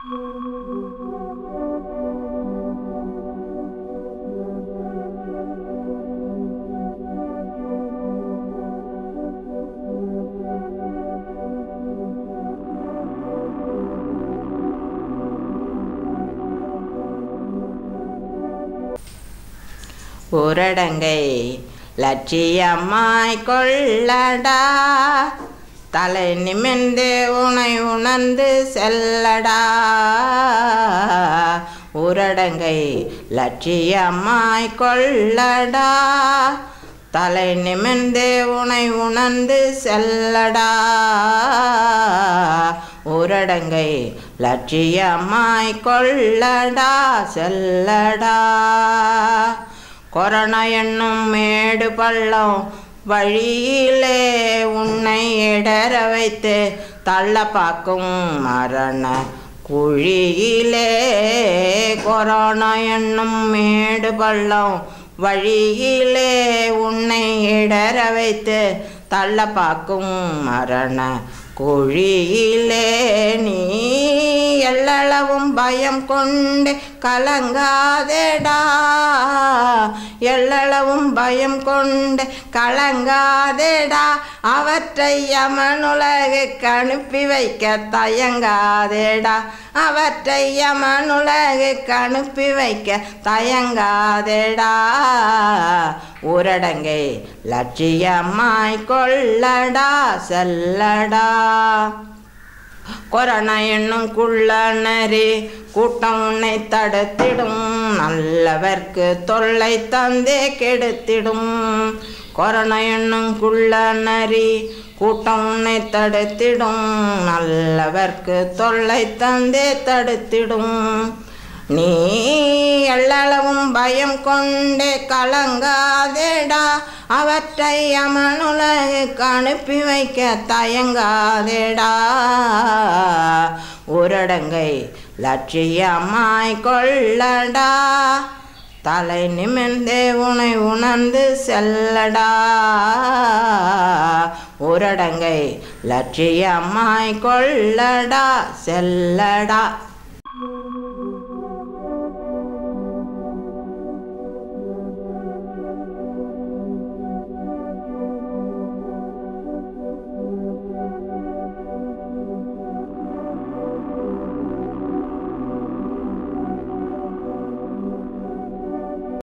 ஊரடங்கை லட்சியமாய் கொள்ளடா தலை நிமிர்ந்து உனை உணர்ந்து செல்லடா ஊரடங்கை லட்சியமாய் கொள்ளடா தலை நிமிர்ந்து உனை உணர்ந்து செல்லடா ஊரடங்கை லட்சியமாய் கொள்ளடா செல்லடா கொரோனா என்னும் மேடு பள்ளம் வழியிலே உன்னை இடற வைத்து தள்ள பார்க்கும் மரண குழியிலே கொரோனா என்னும் மேடு பள்ளம் வழியிலே உன்னை இடற வைத்து தள்ள பார்க்கும் மரண குழியிலே நீ எல்லளவும் பயம் கொண்டு கலங்காதேடா எல்லளவும் பயம் கொண்டு கலங்காதேடா அவற்றை யமனுலகுக்கு அனுப்பி வைக்க தயங்காதேடா அவற்றை யமனுலகுக்கு அனுப்பி வைக்க தயங்காதேடா ஊரடங்கை லட்சியமாய் கொள்ளடா செல்லடா கொரோனா என்னும் குள்ளனரே கூட்டம் உன்னை தடுத்திடும் நல்லவர்க்கு தொல்லை தந்தே கெடுத்திடும் கொரோனா என்னும் குள்ளனரி கூட்டம் உன்னை தடுத்திடும் நல்லவர்க்கு தொல்லை தந்தே தடுத்திடும் நீ எல்லளவும் பயம் கொண்டே கலங்காதேடா அவற்றை அமனுலகுக்கு அனுப்பி வைக்க தயங்காதேடா ஊரடங்கை லட்சியமாய் கொள்ளடா தலை நிமிர்ந்தே உனை உணர்ந்து செல்லடா ஊரடங்கை லட்சியமாய் கொள்ளடா செல்லடா